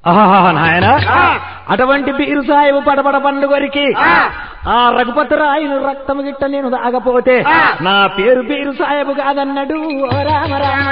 ఆహా నాయన అటువంటి బీరు సాయిబు పడపడ పండు కొరికి ఆ రఘుపతి రాయును రక్తము గిట్ట నేను దాగపోతే నా పేరు బీరు సాయబు కాదన్నాడు ఓ రామ రామ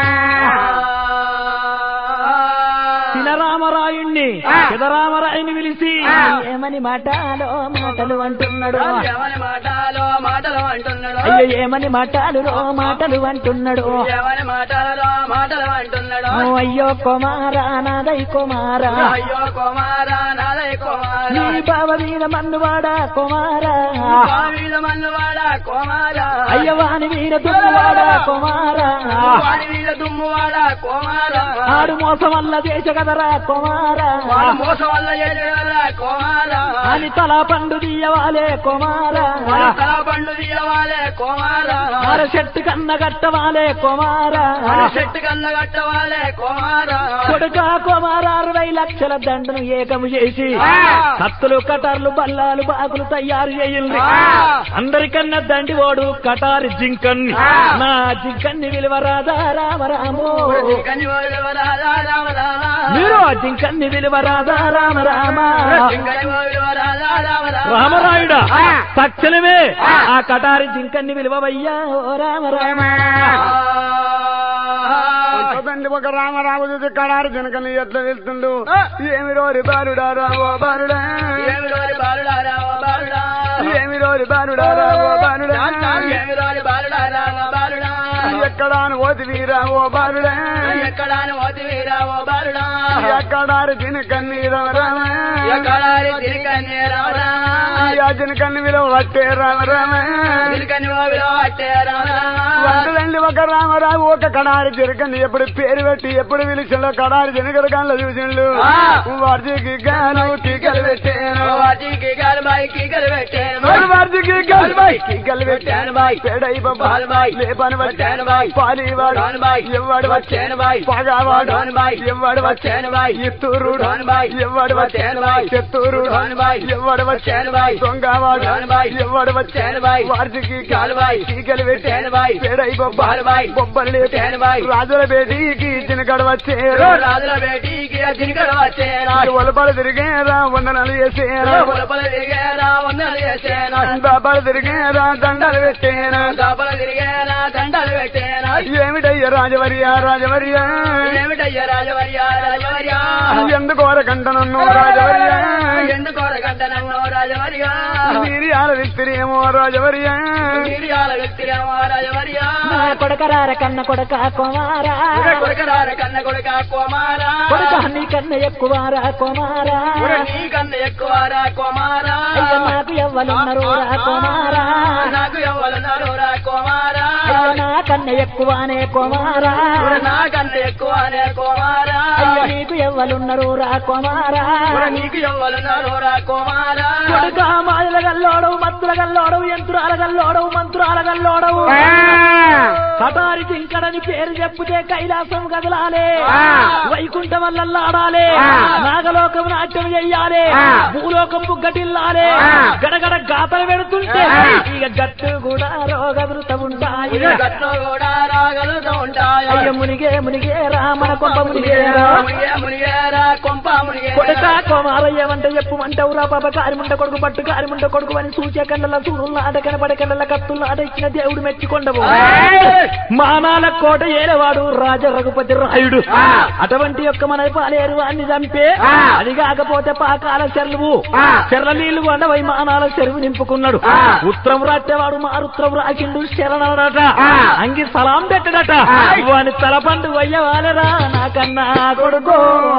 సినరామరాయుణ్ణి సిదరామరాయుని పిలిచి ఏమని మాటలో మాటలు అంటున్నాడు ఎవరి మాటలో మాటలు అంటున్నాడు అయ్యో ఏమని మాటలు మాటలు అంటున్నాడు ఎవరి మాటలలో మాటలు అంటున్నాడు ఓ అయ్యో కుమారా నాదై కుమారా అయ్యో కుమారా నాదై నీ కుమారా బావ మీద మన్నువాడా కుమారా స్వామిల మన్నువాడా కుమారా అయ్య వాని వీర దున్నువాడా కుమారా వాడి వీళ్ళ దుమ్మువాడా కుమారా ఆడు మోసం వల్ల దేశ కదరా కుమారా వాడు మోసం వల్ల చేసేవాడా కుమారా అని తల పండు తీయవాలే కుమారా వాడి తల పండు తీయవాలే కుమారా అర చెట్టు కన్న కట్టవాలే కుమారా వాడి చెట్టు కన్న కట్టవాలే కుమారా కొడుక కుమారా అరవై లక్షల దండను ఏకము చేసి కత్తులు కటార్లు బల్లాలు బాకులు తయారు చేయండి అందరికన్నా దండి ఓడు కటారి జింకన్ని నా జింకన్ని విలువ రాధా రామరాము కని వాళ్ళు రాధా రామ రామ మీరు ఆ జింకన్ని విలువ రాధా రామరామ కని వాళ్ళు రాధా రామ రామ రామరాయుడా తక్షణమే ఆ కటారి జింకన్ని విలువవయ్యా ఓ రామరామ తండ్రి ఒక రామరాము చూసి కడారు జనకని ఎట్లా వెళ్తుండు ఏమి రోరి బాలుడా రావో బాలుడా ఏమిరోరి బాలుడా రావ బాలుడా ఏమి రోరి బాలుడా రావో బాలుడా ఏమిరోరి బాలుడా రావ బాలుడా ఎక్కడ ఓతి వీరావో బాలుడా ఎక్కడాని మోతి వీరావో బాలుడా ఎక్కడారు జనకన్ని రామ ఎక్కడారి తిరిగని రావరా జనకన్ని విలువ పట్టే రామ రామ తిరిగని ఓవిలో అట్టే రావరా వంటలండి ఒక రామరావు ఒక కడారి జనకన్ని ఎప్పుడు పేరు పెట్టి ఎప్పుడు పిలిచిండో కడారి జనకల కళ్ళ చూసిండు ఆ. వార్జీకి గాను టీకలు పెట్టాను వాటికి గలబాయి కీకలు పెట్టాను వార్జీకి గల్బాయ్ టీకలు పెట్టాను బాయ్ పేడై బాల్ బాయ్. లేపని వచ్చాను బాయ్. పాలివాడు డోన్ బాయ్. ఎవ్వడు వచ్చాను బాయ్. పగవాడు డోన్ బాయ్. ఎవ్వడు వచ్చాను బాయ్. ఇత్తూరు డోన్ బాయ్. ఎవ్వడు వచ్చాను బాయ్. చెత్తూరు డోన్ బాయ్. ఎవ్వడు వచ్చాను బాయ్. దొంగవాడు డోన్ బాయ్. ఎవ్వడు వచ్చాను బాయ్. వార్జీకి గాల్ బాయ్. టీకలు పెట్టాను వచ్చాను బాయ్. పేడై బాల్ బాయ్. బొబ్బలు వచ్చాను బాయ్. రాజుల బేటీకి చిన్నగడ వచ్చేరు రాజుల బేటీకి తిరిగడ వచ్చేనా ఒలపలు తిరిగేరా వందనాలు చేసేరా పొలపల తిరిగేరా వందలు చేసేనా బాబాలు తిరిగేరా దండాలు పెట్టేరా దపల తిరిగేనా దండలు పెట్టేనా ఏమిటయ్య రాజవర్య రాజవర్య ఏమిటయ్యా రాజవర్య రాజవర్య ఎందుకోరకంట నన్ను రాజవర్య ఎందుకు అరగంటనమ్మో రాజవర్య నీరియాల విత్తిరేమో రాజవర్య నీరియాల వ్యక్తిరేమో రాజవర్య నా కొడకరార కన్న కొడక కుమారా కొడుకరార కన్న కొడుక కుమారా కొడుక నీ కన్న ఎక్కువారా కుమారా నీ కన్న ఎక్కువరా కుమారా అయ్య నాకు ఎవ్వలున్నారు రా కుమారా నాకు ఎవరున్నారు రా కుమారా అయ్య నా కన్న ఎక్కువనే కుమారా నా కన్న ఎక్కువనే కుమారా అయ్య నీకు ఎవ్వలున్నారు రా కుమారా నీకు ఎవరున్నారు రా కుమారా కొడుక మాయల గల్లోడవు మత్తుల గల్లోడవు యంత్రాల గల్లోడవు మంత్రాల గల్లోడవు కటారి జింకడని పేరు చెప్పుతే కైలాసం కదలాలే వైకుంఠం వల్లల్లాడాలే నాగలోకం నాట్యం చెయ్యాలి భూలోకం బుగ్గటిల్లాలే గడగడ గాతలు పెడుతుంటే ఇక గట్టు కూడా రోగవృత ఉంటాయి గట్లో కూడా రాగలుగుతూ ఉంటాయి అయ్య మునిగే మునిగే రామన కొంప మునిగేరా మునిగే మునిగేరా కొంప మునిగే కొడుక కోమారయ్యమంటే చెప్పుమంటావు రా పాప కారిముంట కొడుకు పట్టు కారిముంట కొడుకు అని సూచే కండల సూరుల ఆట కనపడే కండల కత్తుల ఆట ఇచ్చిన దేవుడు మెచ్చుకొండవు మానాల కోట ఏలవాడు రాజ రఘుపతి రాయుడు అటువంటి యొక్క మన పాలేరు అన్ని చంపే అది కాకపోతే పాకాల చెరువు చెర్ల నీళ్లు వండవై మానాల చెరువు నింపుకున్నాడు ఉత్తరం రాట్టేవాడు మారుత్రం రాకిండు శరణడట అంగి సలాం పెట్టడట వాని తలపండు వయ్యవాలరా నాకన్నా కొడుకో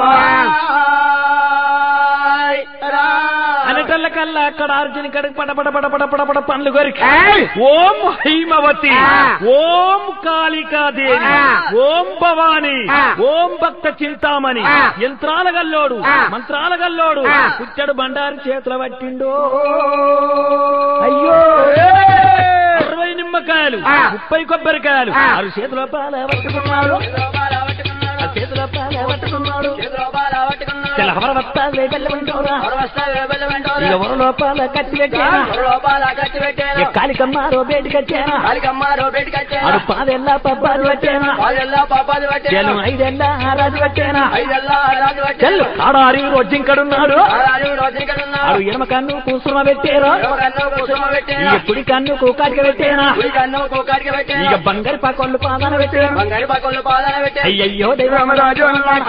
అనటల్ల కల్లా అక్కడ అర్జుని కడుగు పడ పడ పడ పడ పడ పడ పండ్లు కొరికి ఓం హైమవతి ఓం కాళికాదేవి ఓం భవాని ఓం భక్త చింతామణి యంత్రాల గల్లోడు మంత్రాల గల్లోడు పుచ్చడు బండారు చేతుల పట్టిండు అయ్యో అరవై నిమ్మకాయలు ముప్పై కొబ్బరికాయలు ఆరు చేతుల పాల పట్టుకున్నాడు ఆ చేతుల పాల పట్టుకున్నాడు తెల్లహమర అరవత్తావే బెల్లమంటోరా అరవస్తావే బెల్ల వెంటోరా. ఇక లోపల కత్తి పెట్టానా లోపాల కట్టి పెట్టాను. కాలికమ్మారో బయటికి వచ్చానా కాలికమ్మారో బయటికి వచ్చాను. ఆడు పాదెల్ల పబ్బాలు పెట్టానా వాళ్ళెల్లా పాపాలు చెల్లు పెట్టాను. ఐదెల్ల రాజు పెట్టానా ఐదెల్లా రాజు చెల్లు పెట్టాను. కాడారి రొజ్జింకడున్నాడు ఆడారు రోజు ఇక్కడ ఉన్నాడు. ఆడు ఎడమ కన్ను కూసుమ పెట్టారు ఎవరు కన్ను కుసుమ పెట్టాను. ఇక కుడి కన్ను కూకాటిక పెట్టానా కుడి కన్ను కోకాడికి పెట్టాను. ఇక బంగారు పాకొల్లు పాదాన పెట్టాను బంగారు పక్కలు పాదాన పెట్టాను. అయ్యయ్యో దైవరామరాజు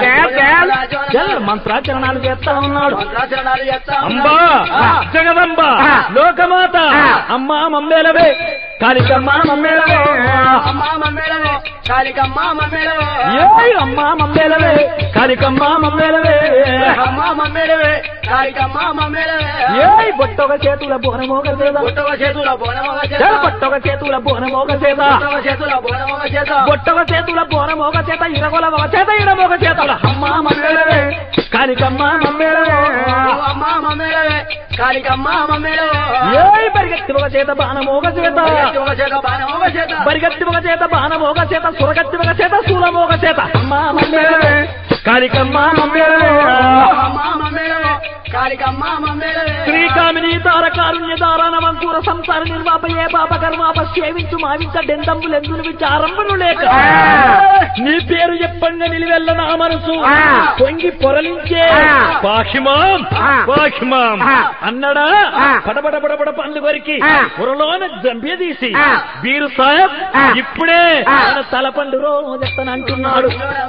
చెల్లు మంత్రాచరణాలు చేస్తా ఉన్నాడు మంత్రాచరణాలు చేస్తాం. అంబా ఆ. జగదంబ లోకమాత అమ్మా మమ్మేలవే కాళికమ్మ మమ్మేలవే అమ్మా మమ్మేళవే. కాళికమ్మ మమ్మేళవే. ఏయ్ అమ్మా మమ్మేలవే కాళికమ్మ మమ్మేలవే అమ్మా మమ్మేళవే. కాళికమ్మ మమ్మేళవే. ఏయ్ బొట్టొక చేతుల బోనమోగ సేద పుట్టవ చేతుల బోనమొగ చేత. చెల్ బొట్టొక చేతుల బోనమోగ సేద పుట్టవ చేతుల బోనమొగ చేత. బొట్టొక చేతుల బోనమోగ చేత ఇరగొల ఒక చేత ఇడమోగ చేతుల అమ్మా మమ్మేలవే కాళికమ్మ మమ్మేలవే ఓ అమ్మా మమ్మేళవే. కాళికమ్మ మమ్మేళవే. ఏయ్ పరిగెత్తి ఒక చేత బాణమోగ చేత పరిగెత్తి ఒక చేత బాణమొగ చేత. పరిగెత్తి ఒక చేత బాణమోగ చేత సురగత్తి ఒక చేత శూలమోగ చేత అమ్మా మమ్మేలవే కాళికమ్మ మమ్మేలవే అమ్మా మమ్మేళవే. కాళికమ్మ మమ్మేళవే. శ్రీకామిని తారకారుణ్య దారానవంకూర సంసార నిర్వాపయే పాప కర్మాప సేవించు మావించ డెందంబులెందులు విచారంబులు లేక నీ పేరు చెప్పంగా నిలివెల్ల నా మనసు పొంగి పొరలించే పాహిమాం పాహిమాం అన్నడా పడబడ పడబడ పండ్లు కొరికి పొరలోన జంబే తీసి బీరు సాహెబ్ ఇప్పుడే తన తలపండు రోజెత్తనంటున్నాడు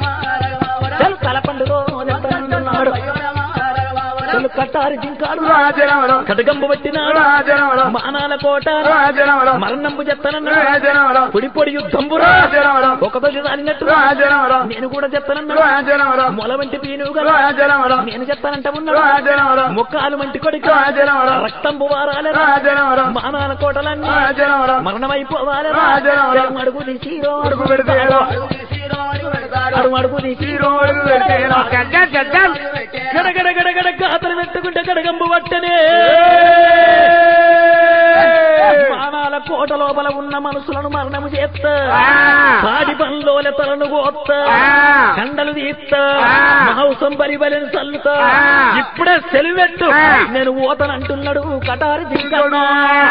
చల్ తలపండు రోజెత్తనంటున్నాడు చలు కట్టారి జింకాడు కటగంబు పట్టినాడు మానాల కోట మరణంబు చెత్తనన్నాడు పొడి పొడి యుద్ధంబురా ఒకతో దానినట్టు నేను కూడా చెత్తనన్నాడు మొల వంటి పీనుగా నేను చెత్తానంట ఉన్నాడు ముక్కాలు మంటి కొడుకు రక్తంబు వారాలే మానాల కోటలన్నీ మరణమైపోవాలి అడుగు తీసిరో అడుగు పెడతాడు అడుగు అడుగు తీసిరో అడుగు పెడతాడు గడగడ గడగడ గాతలు పెట్టుకుంటే గడగంబు పట్టనే మానాల కోట లోపల ఉన్న మనసులను మరణము చేస్తా పాడి పనులోల తలను కోత్తా కండలు తీస్తా మాంసం బలిబలిని చల్లుతా ఇప్పుడే సెలివెట్టు నేను ఓతనంటున్నాడు కటారి జింకన్నా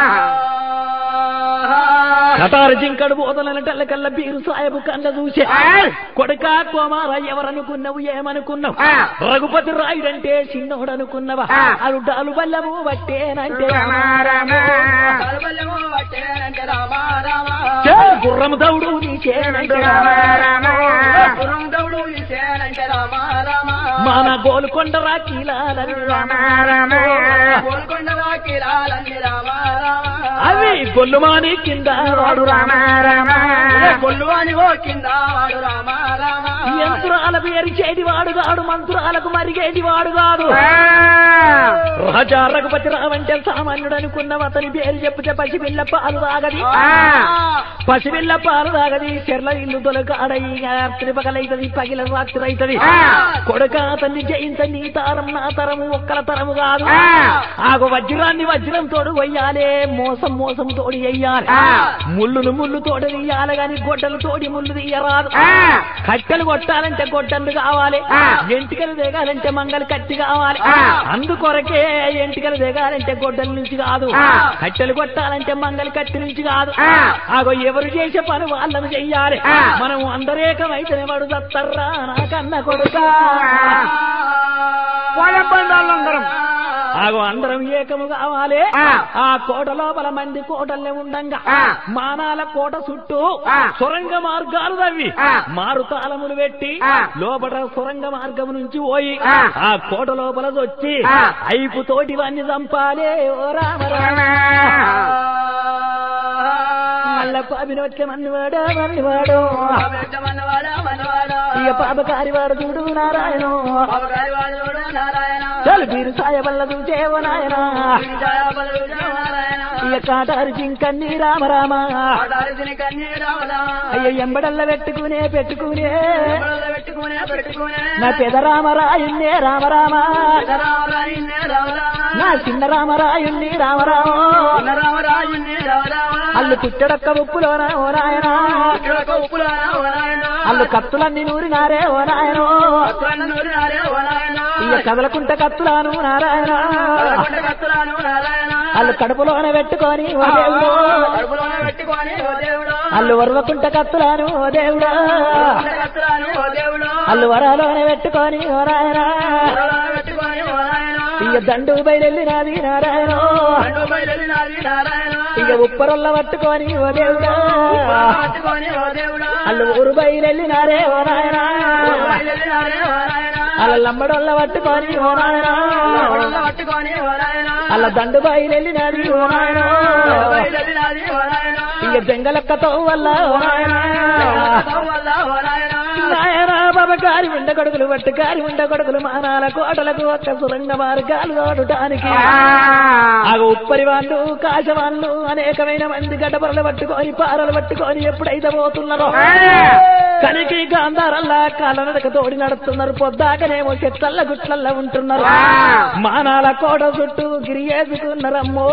కటారు జింకడు బోధనల కల్ల బీరు సాయబు కన్న చూసే కొడుక కుమార ఎవరనుకున్నావు ఏమనుకున్నావు రఘుపతి రాయుడంటే చిన్నోడు అనుకున్నావా అరుడాలు బల్లము బట్టేనంటే కలబల్లెము పట్టేనంటే రామ రామ. చే, గుర్రము దౌడు నీకేనంటే గుర్రం దౌడు ఇచ్చేనంటే రామ రామ. మన గోలుకొండ రాకీలాలని గోల్కొండ వాకిలాలన్నీ రామ రామ. అవి గొల్లుమాని కింద వాడు రామ గొల్లువాని ఓ కింద వాడు రామ రామ. యంత్రాల పేరు చేటి వాడు కాడు మంత్రాలకు మరిగేటి వాడు కాదు రాజా రఘుపతి రావంటే సామాన్యుడు అనుకున్నావు అతని పేరు చెప్తే పసిపిల్ల పాలు తాగది పసిపిల్ల పాలు తాగది చెర్ల ఇల్లు తొలగాడయి రాత్రి పగలైతది పగిల రాత్రి అయితది కొడుక అతన్ని జయించ నీ తరం నా తరము ఒక్కల తరము కాదు ఆగో వజ్రాన్ని వజ్రం తోడు వయ్యాలే మోసం మోసం తోడి వెయ్యాలి ముళ్ళును ముళ్ళు తోడు తీయాలి గాని గొడ్డలు తోడి ముళ్ళు తీయరాదు కట్టెలు కొట్టాలంటే గొడ్డలు కావాలి ఎంటికలు దిగాలంటే మంగళ కత్తి కావాలి అందుకొరకే ఎంటికలు దిగాలంటే గొడ్డల నుంచి కాదు కట్టెలు కొట్టాలంటే మంగళ కత్తి నుంచి కాదు ఆగో ఎవరు చేసే పని వాళ్ళను చెయ్యాలి మనం అందరేకమైతేనే వాడు దత్తర్రా నాకన్న కొడుకా అందరం ఆగో అందరం ఏకము కావాలి ఆ కోట లోపల మంది కోటల్ని ఉండంగా మానాల కోట చుట్టూ సొరంగ మార్గాలు తవ్వి మారు తాళములు పెట్టి లోపల సొరంగ మార్గం నుంచి పోయి ఆ కోట లోపల వచ్చి ఐపు తోటి వాన్ని చంపాలే ఓ రామ రామ మల్ల పాపిన వచ్చే మన్నివాడా మన్నివాడు పెద్ద మనవాడా మనవాడా. ఇక పాపకారి వాడు చూడు నారాయణ బాబగారి వాడు చూడు నారాయణ. చలు మీరు సాయ వల్ల చూసేవో నాయనా విజయ బలుజ నారాయణ. ఇక కాటారు జింకన్ని రామ రామ ఆటారిసిన కన్నీ రామ రామ. అయ్య ఎంబడల్ల పెట్టుకునే పెట్టుకునే ఎవడో పెట్టుకునే పెట్టుకునే. నా పెద రామరాయున్నే రామ రామ రామరాయున్నే రామ రామ. నా చిన్న రామరాయుణ్ణి రామ రామ రామరాయున్నే రామ రామ. అల్లు కుట్టడొక్క ఉప్పులోన ఓ నాయన ఇక్కడొక ఉప్పులారా ఓ నాయన. అల్లు కత్తులన్నీ నూరినారే ఓ నాయన అత్రన్న నూరినారే ఓ నాయన. ఇక కదలకుంట కత్తులాను నారాయణ కదలకుంట కత్తులాను నారాయణ వాళ్ళు కడుపులోన పెట్టుకొని ఓ దేవుడు కడుపులోనే పెట్టుకొని ఓ దేవుడు వాళ్ళు వరవకుంట కత్తులాను ఓ దేవుడా కడుపులోనే కత్తులాను ఓ దేవుడు వాళ్ళు వరాలోనే పెట్టుకొని ఓ నాయన కడుపులోనే పెట్టుకొని ఓ నాయన ఇక దండు బయలెళ్ళినది నారాయణ రెండు బయలుదేరినది నారాయణ ఇక ఉప్పరొల్ల పట్టుకొని ఓ దేవుడా పట్టుకొని ఓ దేవుడు వాళ్ళు ఊరు బయలెళ్ళినారే ఓ నాయన బయలుదేరినారే ఓ నాయన వాళ్ళ లంబడొల్ల పట్టుకొని ఓ నాయన కడుపులో పట్టుకొని ఓ నాయన వాళ్ళ దండు బయలెళ్ళినది ఓ నాయన బయలుదేరినది ఓ నాయన ఇక జంగలక్కతో వల్ల ఓ నాయన వల్ల ఓ నాయన నాయనా బాబా గారి ఉండ కొడుకులు పట్టు గారి ఉండ కొడుకులు మానాల కోటలకు ఒక్క సురంగ మార్గాలు తోడటానికి ఆ ఉప్పరి వాళ్ళు కాశ వాళ్ళు అనేకమైన మంది గడ్డపరలు పట్టుకొని పారలు పట్టుకొని ఎప్పుడైతే పోతున్నారో కనికి గాంధారల్లా కాలనడక తోడి నడుస్తున్నారు పొద్దాకనేమో చెట్లల్ల గుట్లల్ల ఉంటున్నారు మానాల కోట చుట్టూ గిరియేసుకున్నారమ్మో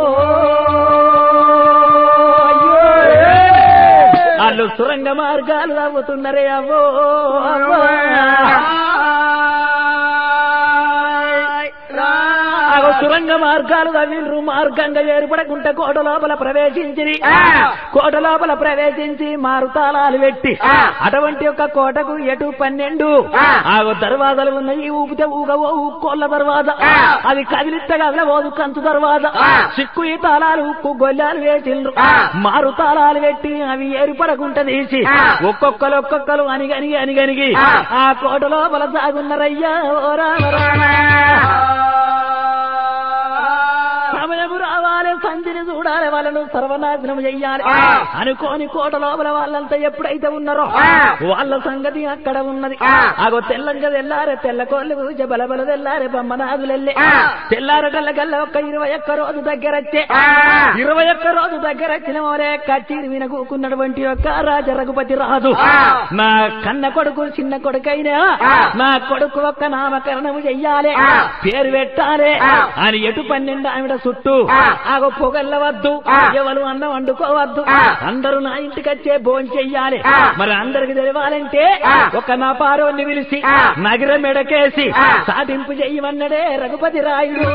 వాళ్ళు సురంగ మార్గాలు తవ్వుతున్నారే అవ్వో అవ్వో. ఆగో సురంగ మార్గాలు తవ్విండ్రు మార్గంగా ఏర్పడకుంటే కోట లోపల ప్రవేశించి కోట లోపల ప్రవేశించి మారుతాళాలు పెట్టి అటువంటి ఒక కోటకు ఎటు పన్నెండు ఆగో దర్వాజలు ఉన్నాయి ఊపితే ఊగవో కోళ్ళ దర్వాజ అది కదిలిస్తే కదలబోదు కంచు దర్వాజ సిక్కు ఈ తాళాలు ఉక్కు గొల్లాలు వేసిండ్రు మారు తాళాలు పెట్టి అవి ఏర్పడకుంట తీసి ఒక్కొక్కరు ఒక్కొక్కరు అనిగనిగి అనిగనిగి ఆ కోట లోపల సాగున్నారయ్యా ఓ రామ రామ సమయము రావాలి సంధిని చూడాలి వాళ్ళను సర్వనాశనం చెయ్యాలి అనుకోని కోట లోపల వాళ్ళంతా ఎప్పుడైతే ఉన్నారో వాళ్ళ సంగతి అక్కడ ఉన్నది ఆగో తెల్లంగా తెల్లారే తెల్ల కోళ్ళు కూర్చే బలబల తెల్లారే బొమ్మనాథులెళ్ళే తెల్లారటల్ల కల్లా ఒక్క ఇరవై ఒక్క రోజు దగ్గర వచ్చే ఇరవై ఒక్క రోజు దగ్గర వచ్చిన మోరే కచ్చీరి విన కూకున్నటువంటి యొక్క రాజ రఘుపతి రాజు నా కన్న కొడుకు చిన్న కొడుకైనా నా కొడుకు ఒక్క నామకరణము చెయ్యాలి పేరు పెట్టాలి అని ఎటు పన్నెండు ఆవిడ చుట్టూ ఆగో పొగల్లవద్దు ఎవరు అన్నం వండుకోవద్దు అందరూ నా ఇంటికి వచ్చే భోజనం చెయ్యాలి మరి అందరికి తెలియాలంటే ఒక నా పారోని పిలిచి నగర మెడకేసి సాటింపు చెయ్యమన్నడే రఘుపతి రాయుడు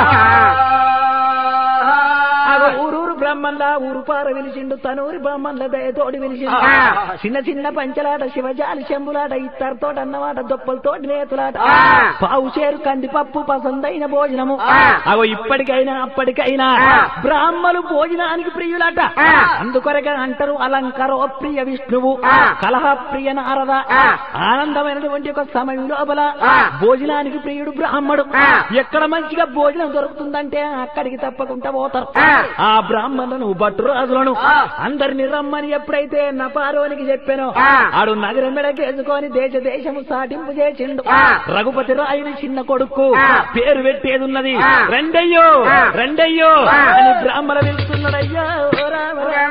ఆగో ఊరూరు బ్రహ్మన్లా ఊరు పార విలిచిండు తనూరి బ్రహ్మన్ల దయతోడి విలిచిండు చిన్న చిన్న పంచలాట శివజాలి శంభులాట ఇత్తరతోటి అన్నమాట దొప్పలతోటి నేతులాట పావు చేరు కందిపప్పు పసందైన భోజనము అగో ఇప్పటికైనా అప్పటికైనా బ్రాహ్మలు భోజనానికి ప్రియులట అందుకొరగా అంటారు అలంకరో ప్రియ విష్ణువు కలహ ప్రియ నారద ఆనందమైనటువంటి ఒక సమయం లోపల భోజనానికి ప్రియుడు బ్రాహ్మడు ఎక్కడ మంచిగా భోజనం దొరుకుతుందంటే అక్కడికి తప్పకుండా పోతారు ఆ బ్రాహ్మణులను భట్రురాజులను అందరిని రమ్మని ఎప్పుడైతే నపారోనికి చెప్పానో ఆడు నగరం మెడకేసుకొని దేశ దేశము సాటింపు చేసిండు రఘుపతి రాయుని చిన్న కొడుకు పేరు పెట్టేది ఉన్నది రెండయ్యో రెండయ్యో అని బ్రాహ్మణ పిలుస్తున్నాడయ్యా ఓ రామ రామ.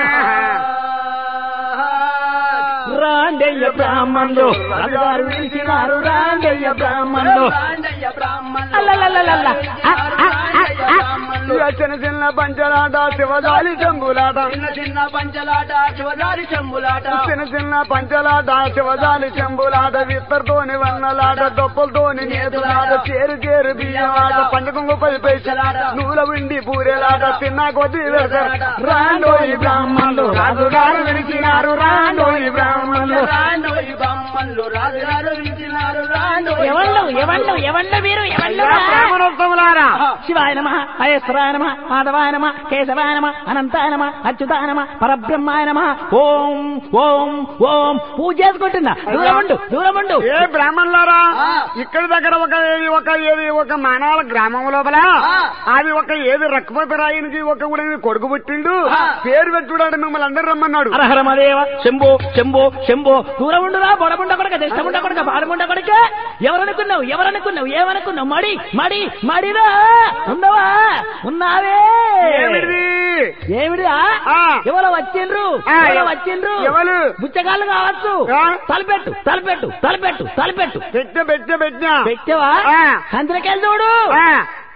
రాండయ్య బ్రాహ్మణులు రాజుగారు పిలిచినారు రాండయ్య బ్రాహ్మణులు రాండయ్య బ్రాహ్మణులు. అల్లల్లల్లల్ల. ఆ, ఆ, ఆ, ఆ. ఇక చిన్న చిన్న పంచలాట శివజాలి చెంబులాట చిన్న చిన్న పంచలాట శివదారి చెంబులాట చిన్న చిన్న పంచలాట శివజాలి చెంబులాట విత్తరతోని వన్నలాట దొప్పలతోని నేతులాట చేరు చేరు బియ్యలాట పండుగ పది పైసలాట నూల విండి పూరేలాట తిన్న కొద్ది రాండోయి బ్రాహ్మణులు రాజుగారు విడిచినారు రాండోయి బ్రాహ్మణులు రాండోయి బ్రాహ్మణులు రాజుగారు పిలిచినారు రాండోయి ఎవండు ఎవండు ఎవండు మీరు ఎవండు బ్రాహ్మణోత్తములారా శివాయ నమ హయేశ్వరాయ నమ మాధవాయ నమ కేశవాయ నమ అనంతాయ నమ అచ్యుతాయ నమ పరబ్రహ్మాయ నమ ఓం ఓం ఓం పూజ చేసుకుంటున్నా దూరముండు దూరముండు ఏ బ్రాహ్మణులారా ఆ. ఇక్కడ దగ్గర ఒక ఏది ఒక ఏది ఒక మానాల గ్రామం లోపల ఆ. అది ఒక ఏది రక్మపతి రాయనికి ఒక కూడా కొడుకు పుట్టిండు ఆ. పేరు పెట్టుడాడు మిమ్మల్ని అందరు రమ్మన్నాడు హరహర మదేవ శంభో శంభో శంభో దూరముండురా బొడముండ కొడక దిష్టముండ కొడక బాడముండ కొడక ఎవరనుకున్నావు ఎవరనుకున్నావు ఏమనుకున్నావు మడి మడి మడిరా ఉందవా ఉన్నావే ఏమిటిది? ఏమిడిరా ఆ. ఎవరో వచ్చిండ్రు ఆ, ఎవరో ఎవ- వచ్చిండ్రు ఎవరు? బుచ్చగాళ్ళు కావచ్చు ఆ. తలపెట్టు తలపెట్టు తలపెట్టు తలపెట్టు పెట్ట పెట్ట పెట్ట పెట్టవా ఆ. సంతకెళ్ళి చూడు ఆ.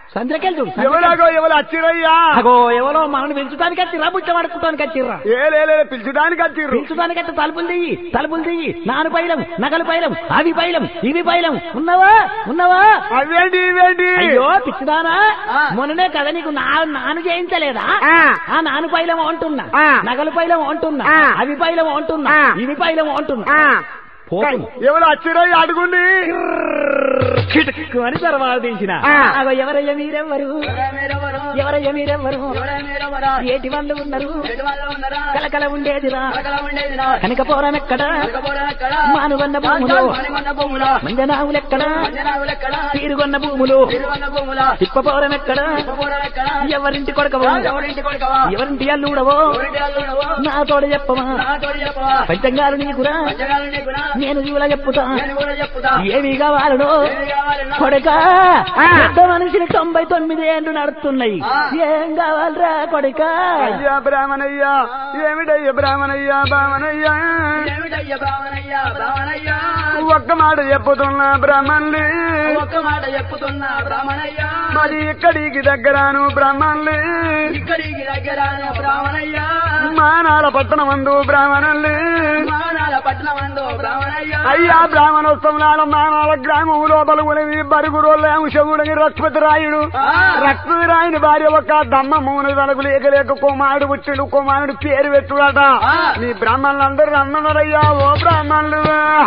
సంద్రకెళ్ళి చూడు ఎవరాగో ఎవరు వచ్చిరయ్యా అగో ఎవరో మనల్ని పెంచడానికి వచ్చిర్రా బుచ్చం అడుక్కోడానికి వచ్చిర్రా ఏ లే, లే, పిలిచడానికి వచ్చిర్రు పిలుచుదానికి అయితే తలుపులు దియ్యి తలుపులు దియ్యి నాను పైలం నగలు పైలం అవి పైలం ఇవి పైలం ఉన్నవా ఉన్నవా అవేంటి ఇవేంటి అయ్యో పిచ్చిదానా మొన్ననే కదా నీకు నా నాను చేయించలేదా ఆ. ఆ నాను పైలం అంటున్నా ఆ. నగలు పైలం అంటున్నా ఆ. అవి పైలం అంటున్నా ఆ. ఇవి పైలం అంటున్నా ఆ. పోతుంది. ఎవరు వచ్చిరయ్యా అడుగుండి చిటుక్కు అని తర్వాత తీసిన ఆ. అగో ఎవరయ్య మీరెవ్వరు మీరెవరు? ఎవరయ్య మీరెవ్వరు ఎవరే మీరెవరా? ఏటి వాళ్ళు ఉన్నారు ఎటు వాళ్ళు ఉన్నారా? కలకల ఉండేదిరా కలకల ఉండేదిరా? కనకపోరం ఎక్కడ కలకపోవడం ఎక్కడ? మానుగొన్న భూములు మణిమన్న భూములా? మంజనావులు ఎక్కడ మంజనావులు ఎక్కడ? తీరుగొన్న భూములు తిరువన్న భూములా? తిప్పపోరం ఎక్కడ తిప్పపోవడం ఎక్కడ? ఎవరింటి కొడకవు ఎవరింటి కొడుకవా? ఎవరింటి అల్లుడవో ఎవరింటి అల్లుడవా? నా తోడ చెప్పవా నాతోటి చెప్పవా? పంచంగారు నీకురా పంచగాలు నీకునా? నేను జీవుల చెప్పుతా నేను కూడా చెప్పుతా. ఏమి కావాలనో ఏమి కావాలన్నా? కొడక ఆ. పెద్ద మనిషిని తొంభై తొమ్మిది ఏళ్ళు నడుస్తున్నాయి ఆ. ఏం కావాలరా కొడక అయ్యా బ్రాహ్మణయ్యా ఏమిటయ్యా బ్రాహ్మణయ్యా బామనయ్యా ఏమిటయ్యా బ్రాహ్మణయ్యా, బ్రాహ్మణయ్యా? ఒక్క మాట చెప్పుతున్నా బ్రాహ్మణులు ఒక్క మాట చెప్పుతున్నా బ్రాహ్మణయ్యా మరి ఇక్కడికి దగ్గరాను బ్రాహ్మణులు ఇక్కడికి దగ్గరానే బ్రాహ్మణయ్యా మానాల పట్టణమందు బ్రాహ్మణులు మానాల పట్టణమందు బ్రాహ్మణయ్యా అయ్యా బ్రాహ్మణోత్సవం మానాల గ్రామం లోపల ఉనివి బరుగురోళ్ళ అంశముడిని రక్ష్మతి రాయుడు ఆ. రక్ష్మతి రాయుని భార్య ఒక దమ్మ మూడు తలకు లేక లేక కుమారుడు పుట్టిడు కుమారుడు పేరు పెట్టుడట ఆ. మీ బ్రాహ్మణులందరూ అన్నన్నారయ్యా ఓ బ్రాహ్మణులు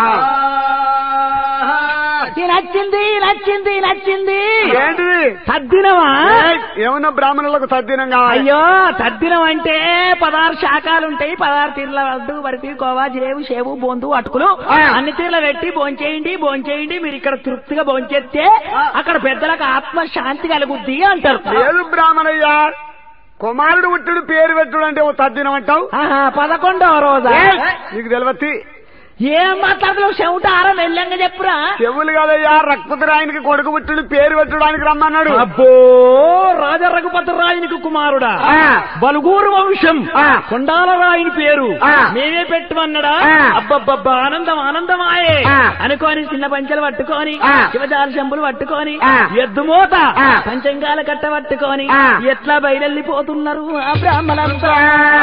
ఈ నచ్చింది నచ్చింది నచ్చింది ఏంటిది తద్దినమా ఏయ్, ఏమన్నా బ్రాహ్మణులకు సద్దినం కావాలి అయ్యో తద్దినం అంటే పదహారు శాఖలు ఉంటాయి పదహారు తీర్ల వడ్డు వరిపి కోవా జేవు షేవు బొందు అటుకులు ఆ. అన్ని తీర్ల పెట్టి భోంచేయండి భోంచేయండి మీరు ఇక్కడ తృప్తిగా భోంచేస్తే అక్కడ పెద్దలకు ఆత్మ శాంతి కలుగుద్ది అంటారు లేదు బ్రాహ్మణయ్యా కుమారుడు పుట్టుడు పేరు పెట్టుడు అంటే ఓ తద్దినం అంటావు ఆహా, పదకొండవ రోజా ఏయ్, నీకు తెలియతి ఏం మాట్లాడదు చెవుట ఆరం వెళ్ళంగా చెప్పురా చెవులు కదయ్యా రక్తపుత్ర ఆయనకి కొడుకు పుట్టుడు పేరు పెట్టడానికి రమ్మన్నాడు అబ్బో రాజా రఘుపతి రాయునికి కుమారుడా ఆ. బలుగూరు వంశం ఆ. కొండాల రాయుని పేరు ఆ. మేమే పెట్టమన్నాడా ఆ. అబ్బబ్బబ్బా ఆనందం ఆనందమాయే ఆ. అనుకోని చిన్న పంచలు పట్టుకొని ఆ. శివజాల చెంబులు పట్టుకొని ఆ. ఎద్దుమోత ఆ. పంచంగాల కట్ట పట్టుకొని ఆ. ఎట్లా బయలెళ్ళిపోతున్నారు ఆ బ్రాహ్మణంతా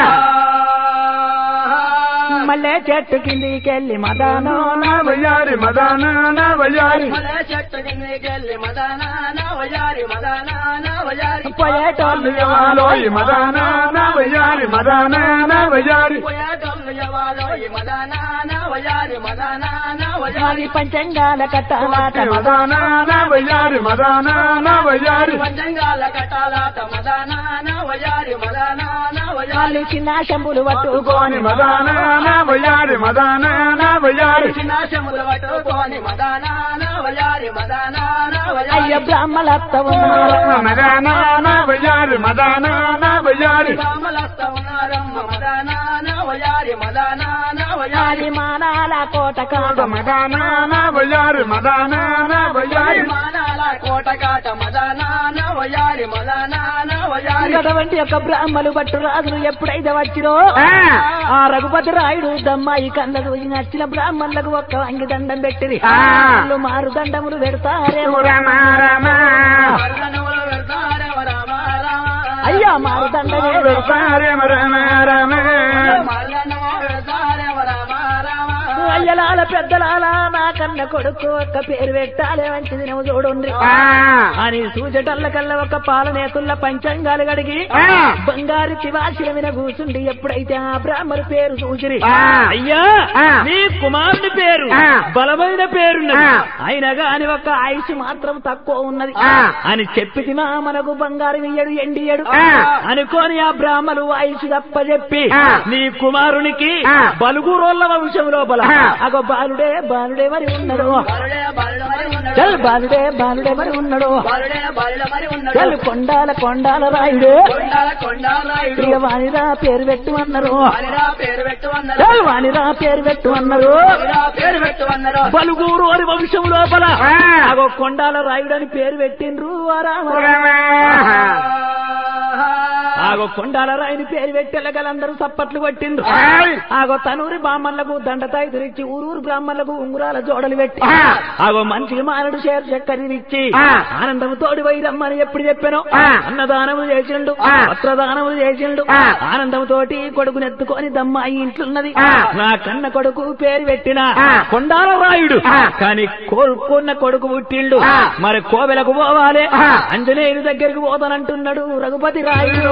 మళ్ళీ చెట్టు కిందికెళ్ళి మదానో నా వయ్యారి మదాన నా వయ్యారి మలే చెట్టు కిందకెళ్ళి మదానా నా వయ్యారి మదానా నా వయ్యారి పోయేటోళ్ళు లోయి మదాన నా వయ్యారి మదాన నా వయ్యారి పోయేటోళ్ళు ఎవరో ఈ మదానా నా వయ్యారి మదానా నా వయ్యారి మాది పంచంగాల కట్టాలాట మదాన నా వయ్యారి మదాన నా వయ్యారి పంచంగాల కట్టాలాట మదానా నా వయ్యారి మదానా నా వయ్యారి వాళ్ళు చిన్న శంభులు పట్టుకొని కోని మదాన నా వయ్యారి మదాన నా వయ్యారి నాశములు పట్టుకొని మదానా నా వయ్యారి మదానా నా అయ్య వయ్యారి బ్రాహ్మలత్త ఉన్నారు మదాన నా వయ్యారి మదాన నా వయ్యారి రామలస్త ఉన్నారమ్మ మదానా నా వయ్యారి మదానా నా వయ్యారి మాది మానాల కోట కాట మదాన నా వయ్యారి మదాన నా వయ్యారి మానాల కోట కాట మదానా నా వయ్యారి మదానా నా వయ్యారి అటువంటి యొక్క బ్రాహ్మలు పట్టు రాజులు ఎప్పుడైతే వచ్చిరో ఆ రఘుపతి రాయుడు దమ్మాయి కన్న చూసి నచ్చిన బ్రాహ్మణులకు ఒక్క అంగి దండం పెట్టిరి ఆ. వాళ్ళు మారు దండములు పెడతారేమో రమ రమ మల్లనములు వెళ్తారేవ రామ రామ. అయ్యా మారు దండమే రమ రమ రమ మల్లనములు వెళ్తారేవ రామ రామ. అయ్యలాల పెద్దలాల నా కన్న కొడుకు ఒక్క పేరు పెట్టాలే మంచిది నువ్వు చూడండి ఆ. అని సూచటల్ల కల్ల ఒక పాలనేతుల్ల పంచంగాలు గడిగి ఆ. బంగారు శివాశిల మీద కూర్చుండి ఎప్పుడైతే ఆ బ్రాహ్మణు పేరు సూచిరి ఆ. అయ్యా ఆ. నీ కుమారుని పేరు ఆ. బలమైన పేరున్నది ఆ. అయినా గాని ఒక ఆయుష్ మాత్రం తక్కువ ఉన్నది ఆ. అని చెప్పితిమా మనకు బంగారం ఇయ్యడు ఎండియడు ఆ. అనుకోని ఆ బ్రాహ్మలు ఆయుష్ తప్పజెప్పి ఆ. నీ కుమారునికి ఆ. బలుగురోళ్ళ వంశం లోపల ఆ. అగో బాలుడే బాలుడే మరి ఉన్నాడు బాలుడే బాలుడ మరి ఉన్నాడు. చల్ బాలుడే బాలుడే మరి ఉన్నాడు బాలుడే బాలుడ మరి ఉన్నాడు. చల్ కొండాల కొండాల రాయుడు కొండాల కొండాలాయుడు. ఇక వానిరా పేరు పెట్టు అన్నారు వానిరా పేరు పెట్టు అన్నారు. చల్ వానిరా పేరు పెట్టు అన్నారు వానిరా పేరు పెట్టు అన్నారు. బలుగూరు అని వంశం లోపల ఆ. అగో కొండాల రాయుడు అని పేరు పెట్టిండ్రు ఆ రామ రమ ఆ ఆగో కొండాల రాయిని పేరు పెట్టెలగలందరూ సప్పట్లు కొట్టిండ్రు ఏయ్! ఆగో తనూరి బ్రాహ్మణులకు దండతాయి తిరిచి ఊరూరు బ్రాహ్మణులకు ఉంగురాల జోడలు పెట్టి ఆ. ఆగో మంచికి మానడు షేర్ చక్కని ఇచ్చి ఆ. ఆనందము తోడి వైరమ్మని ఎప్పుడు చెప్పాను ఆ. అన్నదానములు చేసిండు ఆ. వస్త్రదానములు చేసిండు ఆ. ఆనందం తోటి కొడుకుని ఎత్తుకొని దమ్మాయి ఇంట్లున్నది ఆ. నా కన్న కొడుకు పేరు పెట్టిన ఆ. కొండాల రాయుడు ఆ. కానీ కోరుకున్న కొడుకు పుట్టిండు ఆ. మరి కోవెలకు పోవాలి ఆ. అంజనేయుని దగ్గరికి పోతానంటున్నాడు రఘుపతి రాయుడు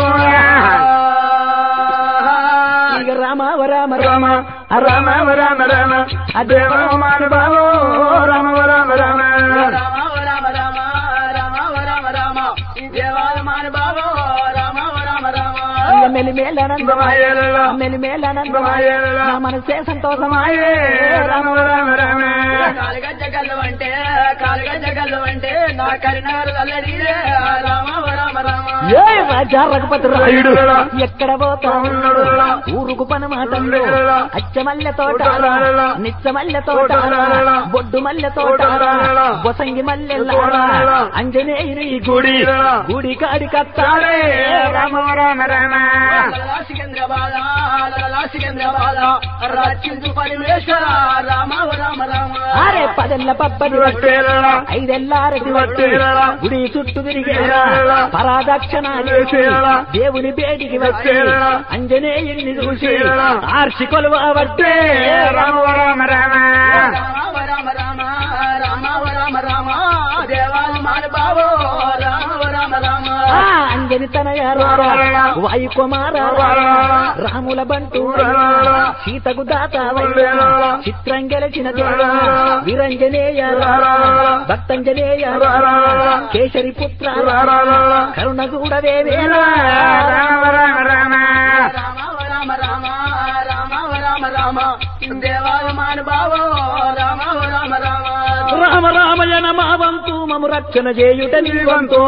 ఇక రామ రామ రామ ఆ రామ రామ రామ రామ దేవ మానవావో రామ రామ రామ రామ రామ రామ రామ రామ రామ ఈ దేవాల మానబాబో రామ రామ రామ ఇక మెలిమేలనంద మాయేలలో మెలిమేలనంద మాయేలలో నా మనసే సంతోషమాయే రామ రామ రామ కాలుగజ్జ గల్లు అంటే కాలుగజ్జ గల్లు అంటే నా కరినారు అల్లడిరే రామ రామ రామ ఏ రాజా రఘుపతి రాయుడు ఎక్కడ పోతా ఉన్నాడు ఊరుకు పని మాటలు అచ్చమల్లె తోట నిచ్చమల్లె తోట బొడ్డు మల్లె తోట బొసంగి మల్లె అంజనేయుని గుడి గుడి కాడి కత్తాడే రామ రామ రామ లలా సికంద్రబాల లలా సికంద్రబాల రచించు పరమేశ్వర రామ రామ రామ అరే పదెల్ల పబ్బది వట్టే వట్టేలా ఐదెల్లారటి వట్టి గుడి చుట్టూ తిరిగేరా పరాదక్షణ చేసి దేవుని బేటికి వచ్చి అంజనేయుని చూసి ఆర్షి కొలువ వట్టే రామ రామ రామ రామ రామ రామ రామ రామ రామ దేవాల మానబాబో రామ రామ రామ ఆ అంజని తనయ వాయు కుమార రాముల బంటు సీతకు దాత చిత్రం గెలిచిన వీరంజనేయ భక్తంజనేయ కేసరి పుత్ర కరుణ చూడవే వేలా రామ రామ రామ రామ రామ రామ రామ రామ రామ దేవాల మానబాబో రామ రామ రామ రామ రామయ నమావంతు మము రక్షణ చేయుట నీవంతో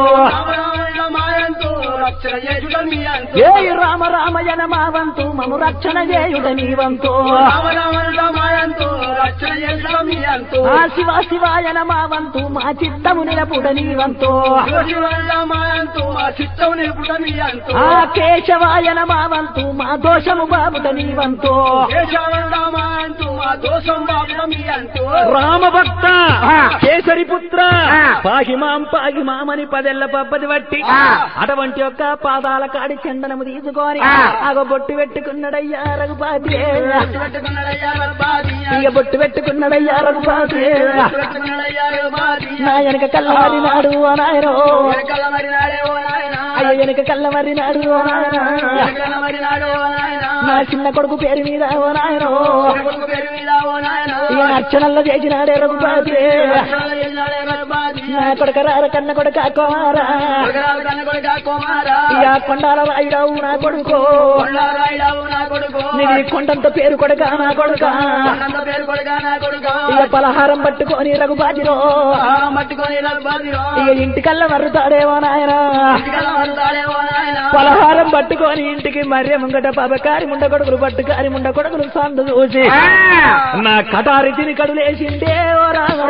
మాయంతో రక్షణ చేసుడ మీ అంతో ఏ రామ రామయ నమావంతు మము రక్షణ చేయుట నీవంతో రామ రామ మాయంతో రక్షణ చేసుడ మీ అంతో ఆ శివ శివాయ నమావంతు మా చిత్తము నిలపుట నీవంతో శివశివల్ల మాయంతో మా చిత్తం నిలుపుట మీ అంతో ఆ కేశవాయ నమావంతు మా దోషము బాబుట నీవంతో కేశవల్ల మాయంతో మా దోషం బాబుట మీ అంతో రామ భక్త ఆ. కేసరి పుత్ర ఆ. పాగిమాం పాగిమామని పదెల్ల పబ్బది బట్టి ఆ. అటువంటి యొక్క పాదాల కాడి చందనము తీసుకొని ఆ. ఆగ బొట్టు పెట్టుకున్నాడయ్యా రఘుపాతి పెట్టుకున్నాడయ్యా గర్భాది ఇక బొట్టు పెట్టుకున్నాడయ్యా రఘుపాతి పెట్టుకున్నాడయ్యా గర్భాది నా వెనక కల్లమరి నాడు ఓ నాయనో వెనకాల మరి నాడే ఓ నాయనా అయ్య వెనక కల్లమరి నాడు ఓ నాయన వెనకాల మరి నాడే ఓ నాయనా నా చిన్న కొడుకు పేరు మీద ఓ నాయనో కొడుకు పేరు మీద ఓ నాయనా ఇక అర్చనల్లో చేసినాడే రఘుపాతి వెనకాల చేసినాడే గర్భాది నా కొడుక రార కన్న కొడుక కోమారా కొడుకురాలు కన్న కొడుకా కుమారా ఇక కొండాల రాయుడవు నా కొడుకు కొండారాయుడావు నా కొడుకు నీది కొండంత పేరు కొడుక నా కొడుక కొండంత పేరు కొడుకా నా కొడుకు ఇక పలహారం పట్టుకొని రఘుపాతిరో ఆహారం పట్టుకొని గర్భాదిలో ఇక ఇంటికల్లా మర్రుతాడేమో నాయన ఇంటికల్లా వస్తాడే ఓ నాయనా పలహారం పట్టుకొని ఇంటికి మర్య ముంగట పాపకారి ముండ కొడుకులు పట్టుకారి ముండ కొడుకులు సందు చూసి నా కటారి తిని కడులేసిండే ఓ రామ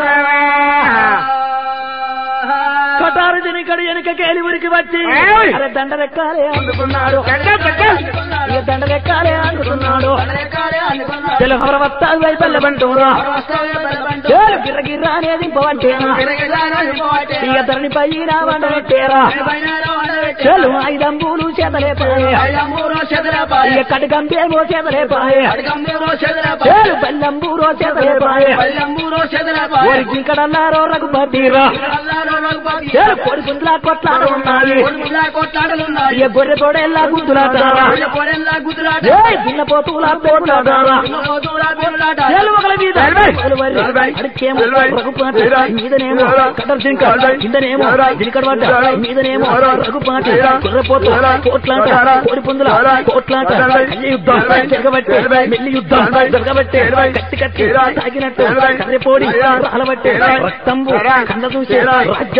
కటారు తిని కడు వెనుక కేలి ఉరికి వచ్చి ఏయ్! అరే దండరెక్కాలే అందుకున్నాడు ఇక దండరెక్కాలే అందుకున్నాడు ఎక్కాలే అనుకున్నా తెలుగు వస్తాడు వైపల్లె బంటూరా చేలు గిర్రగిర్ర అనేది ఇంపవంటేనా ఇక ధరణి పైన వండబెట్టేరా చెలు ఐదంబూలు చేతలేపాయే ఇక కటకంబేమో చేతలేపాయే చేలు బెల్లంబూరో చేతలేపాయే ఓరి జింకడన్నారో రఘుపతిరా చేలు పొడి పుండ్లా కొట్లాడ ఉన్నది ఇక గొర్రె తోడేలా గుద్దులాటారా ఏ దున్నపోతులా పోట్లాడారా చేలు ఒకల మీద ఒకలు వరి. అడికేమో రఘుపాటి మీదనేమో కటర్ జింక కిందనేమో జింకడ పడ్డ మీదనేమో రఘుపాటి కుర్రపోతు కోట్లాట కోడి పుందుల కోట్లాట కళ్ళి యుద్ధం జరగబట్టే మెల్లి యుద్ధం జరగబట్టే కత్తి కత్తి తాగినట్టు కర్రెపోడి రాలబట్టే రక్తంబు కన్న చూసే రాజ్యంబు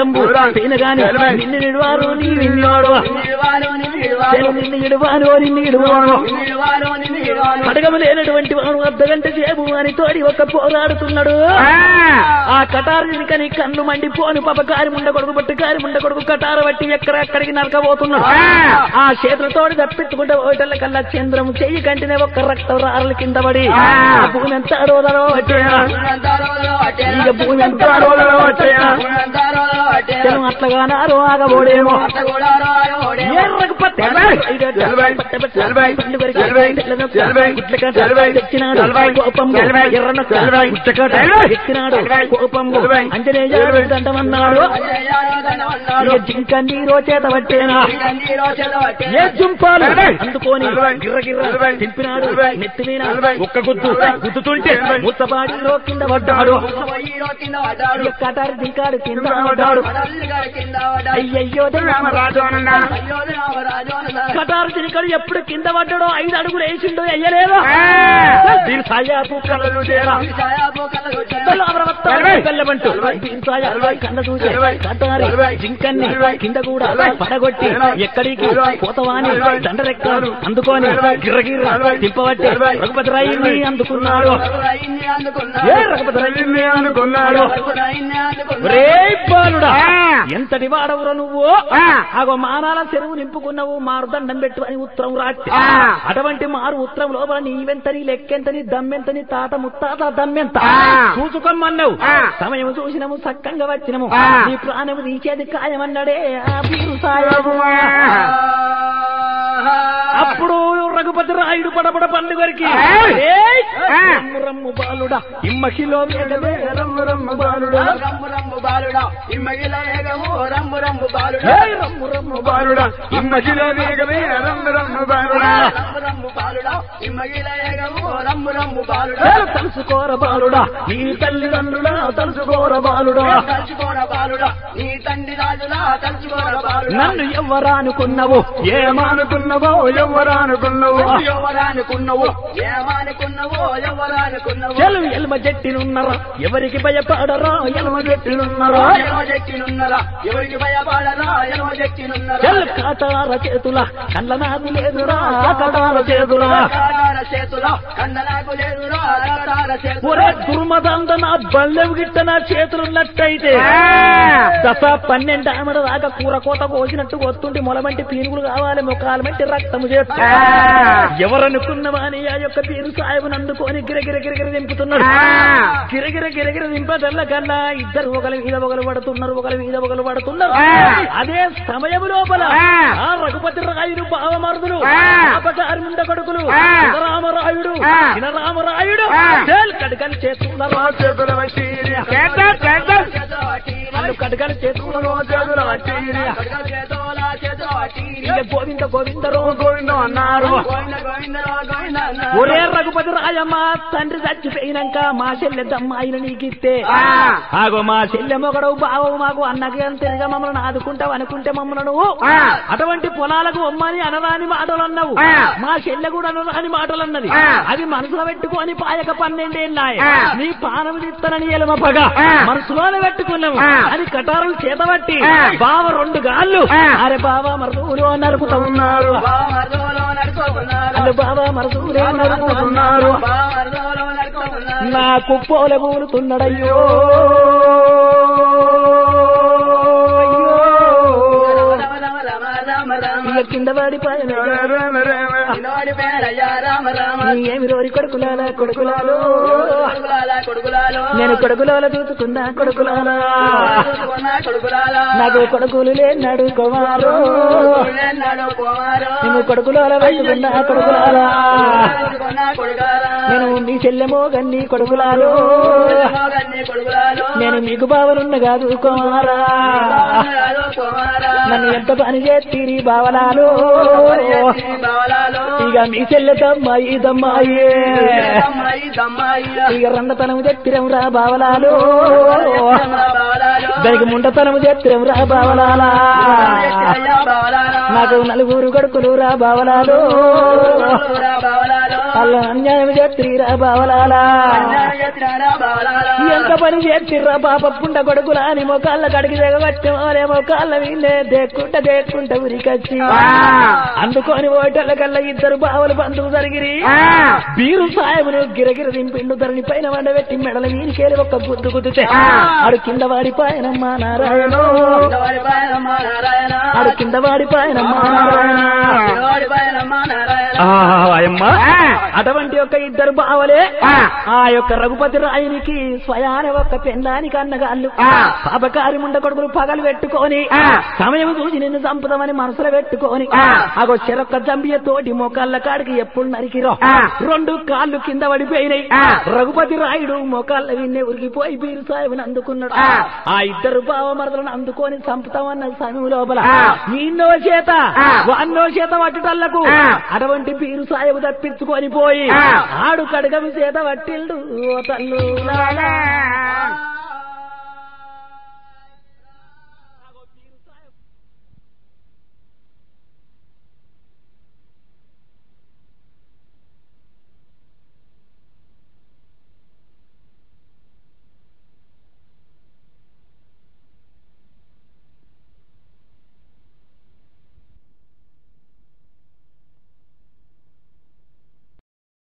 తినగాని ఎలవై. నిన్ను నిడువారు నీ విన్నోడు నిలువాను నిలువాను చెలు నిన్ను ఇడువాను నిన్ను ఇడువాను నిలువాను నిలువాను కడగము లేనటువంటి వాడు అర్ధగంట సేపు అని తోడి ఒక పోరాడుతున్నాడు ఆ కటారు కని కన్ను మండిపోను పాప కారి ముండ కొడుకు బట్టి కారి ముండ కొడుకు కటార బట్టి ఎక్కడెక్కడికి నరకబోతున్నాడు ఆ చేతులతోటి తప్పించుకుంటే ఓటల కల్లా చంద్రము చెయ్యి కంటినే ఒక్క రక్తం రారల కింద పడి ఆ భూమి ఎంత అడవదరో వచ్చేనా ఇక భూమి ఎంత అడవదరో వచ్చేనా జనం అట్లగా నారు ఆగబోడేమో ఎర్రకు పట్ట పట్ట పట్ట పండు వరకు తెల్లనొక్క గుడ్లకట్ట తెచ్చినాడు కోపం ఎర్రనొక్క గుడ్లకట్ట ఎక్కినాడు కోపం అంజనేయ దండమన్నాడు ఇక జింక నీరో చేత పట్టేనా ఏ జుంపాలు అందుకోని గిర్ర గిర్ర తింపినాడు నెత్తి మీద ఒక్క గుద్దు గుద్దుతుంటే ముత్తపాడి రో కింద పడ్డాడు ఇక కటారు జింకాడు కింద పడ్డాడు అయ్యయ్యో కటారు జింకాడు ఎప్పుడు కింద పడ్డాడో ఐదు అడుగులు వేసిండో అయ్యలేదు దీని సాయాపు కళ్ళలు చేరా కళ్ళబంటూ దీని సాయ కళ్ళ చూసే కటారి జింకన్ని కింద కూడా పడగొట్టి ఎక్కడికి పోతవాని దండరెక్కాడు అందుకొని గిర్రగిర్ర తిప్పబట్టి రఘుపతి రాయిని అందుకున్నాడు ఏ రఘుపతి రాయిని అనుకున్నాడు రే బాలుడా ఎంతటి వాడవురా నువ్వు ఆగో మానాల చెరువు నింపుకున్నావు మారు దండం పెట్టు అని ఉత్తరం రాట్టి అటువంటి మారు ఉత్తరం లోపల నీవెంతని లెక్కెంతని దమ్మెంతని తాత ముత్తాత దమ్మెంత చూసుకోమన్నావు సమయం చూసినము సక్కంగా వచ్చినము నీ ప్రాణము తీసేది ఖాయమన్నాడే ఆ పీరు సాయము అప్పుడు రఘుపతి రాయుడు పడబడ పండుగరికి ఏయ్! రమ్ము రమ్ము బాలుడా ఇమ్మకిలో వేగమే రమ్ము రమ్ము బాలుడా ఏయ్! రమ్ము రమ్ము బాలుడా ఇమ్మకిలో వేగమే రమ్ము రమ్ము బాలుడా ఏయ్! తలుసుకోర బాలుడా నీ తల్లిదండ్రులా తలుసుకోర బాలుడా నీ తండ్రి రాజులా తలుచుకోర బాలుడా నన్ను ఎవ్వరానుకున్నావు ఏమనుకున్నావో ఎవరనుకున్నావు ఎవరనుకున్నావు ఏమనుకున్నావో ఎవరనుకున్నావు చెలు ఎల్మ జట్టినున్నరా ఎవరికి భయపడరా ఎల్మ జట్టినున్నరా ఎనవ చెక్కినున్నరా ఎవరికి భయపడరా ఎనవ చెక్కినున్నరా చెల్ కాటార చేతుల కళ్ళ నాకు లేదురా కటార చేతుల కాటార చేతుల కండలకు లేదురా కాటార చేతుల ఒరే దుర్మదంద నా బల్లెం గిట్ట నా చేతులున్నట్టయితే దశ పన్నెండు ఆమెడ దాకా కూర కోత కోసినట్టు వస్తుంటే మొలమంటి పీనుగులు కావాలి ముఖాలు మంటి రక్తము చేస్తా ఎవరనుకున్నవా అని ఆ యొక్క పీరు సాయబుని అందుకొని గిరగిర గిరగిర దింపుతున్నాడు గిరగిర గిరగిర దింపదల్ల కల్లా ఇద్దరు ఒకరి మీద ఒకరు పడుతున్నారు ఒకరి మీద ఒకరు పడుతున్నారు అదే సమయం లోపల ఆ రఘుపతి రాయుడు భావమరుదులు అపకారి ముండ కొడుకులు రామరాయుడు రామరాయుడు కడకని చేతున్నారు చేతుల వచ్చి వాళ్ళు కడకని చేతున్నారు చేతుల వచ్చి కడగల చేతుల చేతుల వాటిని ఇక గోవింద గోవిందరో గోవిందం అన్నారు గోవింద గోవిందరా గోవింద అన్నారు. ఒరే రఘుపతి రాయమ్మ తండ్రి చచ్చిపోయినాక మా చెల్లెద్దమ్మాయిలు నీకిస్తే ఆ. ఆగో మా చెల్లె మొగడవు బావవు మాకు అన్నకి అంతేగా మమ్మల్ని ఆదుకుంటావు అనుకుంటే మమ్మల్ని నువ్వు ఆ. అటువంటి పొలాలకు అమ్మని అనరాని మాటలు అన్నావు ఆ. మా చెల్లె కూడా అనరాని మాటలు అన్నది ఆ. అది మనసులో పెట్టుకొని పాయక పన్నెండేళ్ళాయి ఆ. నీ పానం తీస్తానని ఎలమ పగ ఆ. మనసులోనే పెట్టుకున్నావు ఆ. అది కటారులు చేతబట్టి ఆ. బావ రెండు గాళ్ళు ఆ. అరే బావ మరుదులు నరుకుతా ఉన్నారు బామర్దోలో నడుచుకున్నారు. అల్లు బావ మరుదులే నరుకుతున్నారు బామర్దోలో నడుచుకున్నారు. నా కుప్పోల కూలుతున్నాడయ్యో రమ రమ రమ రమ రమ. ఇక కింద పడిపోయిన రామ రామ నిన్నోడి పేరయ్యా రామ రామ. ఏమి రోరి కొడుకులాల కొడుకులాలో కొడుకులాల కొడుకులాలో. నేను కొడుకులాల చూసుకున్నా కొడుకులాలా చూసుకున్న కొడుకులాలా. నాకు కొడుకులు లేనాడు కుమారు కొడుకులెన్నడూ కుమారు. నేను కొడుకులాల పెట్టుకున్నా కొడుకులాలా చూసుకున్న కొడుకులాలా. నేను మీ చెల్లెమో గన్ని కొడుకులాలు మోగన్ని కొడుకులాలు. నేను మీకు బావలున్న కాదు కుమారా బావలాలు కుమారా. నన్ను ఎంత పని చేతిరి బావలాలు పరిగెత్తి బావలాలు. ఇక మీ చెల్లెతమ్మాయి దమ్మాయి దమ్మాయి దమ్మాయి. ఇక రండతనం చెత్తిరం రా బావలాలు బావలాలు. దానికి ముండతనము చేత్రం రా బావలాలా అయ్యా బావలారా. నాకు నలుగురు కొడుకులు రా బావలాలు రా బావలారా. అల్ల అన్యాయం చేత్రి రా బావలాలా అన్యాయం చేసినారా బావలారా. ఎంత పని చేతిర్రా పాప పుండ కొడుకులా అని మొకాళ్ళ కడిగి దిగబట్టేమోలే మొకాళ్ళ వీళ్ళే దేక్కుంట దేక్కుంట ఉరికొచ్చి అందుకొని ఓటల కల్లా ఇద్దరు బావలు బంధువు జరిగిరి బీరు సాయమును గిరగిర దింపిండు ధరణి పైన వండబెట్టి మెడల వీరికేలి ఒక్క గుద్దు గుద్దుతే ఆడు కింద వాడిపాయనమ్మా నారాయణ పిల్లవాడి పాయనమ్మ నారాయణ. ఆడు కింద వాడిపాయనమ్మా నారాయణ పిల్లవాడి పాయనమ్మ నారాయణ. ఆయమ్మ అటువంటి యొక్క ఇద్దరు బావలే ఆ యొక్క రఘుపతి రాయునికి స్వయాన ఒక్క పెండానికి అన్నగాళ్ళు పాపకారి ముండ కొడుకులు పగలు పెట్టుకొని సమయం చూసి నిన్ను చంపుదామని మనసులో పెట్టుకొని అగో చెరొక్క జంబియ తోటి మోకాళ్ళ కాడికి ఎప్పుడు నరికిరో రెండు కాళ్ళు కింద పడిపోయినాయి రఘుపతి రాయుడు మోకాళ్ళ విన్నే ఉరికిపోయి బీరు సాయిబుని అందుకున్నాడు ఆ ఇద్దరు బావ మరదలను అందుకొని చంపుతామన్న సమయం లోపల ఈన్నో చేత వాన్నో చేత పట్టుటల్లకు అటువంటి పీరు సాయబు తప్పించుకొని పోయి ఆడు కడగమి చేత పట్టిల్డు ఓ తల్లు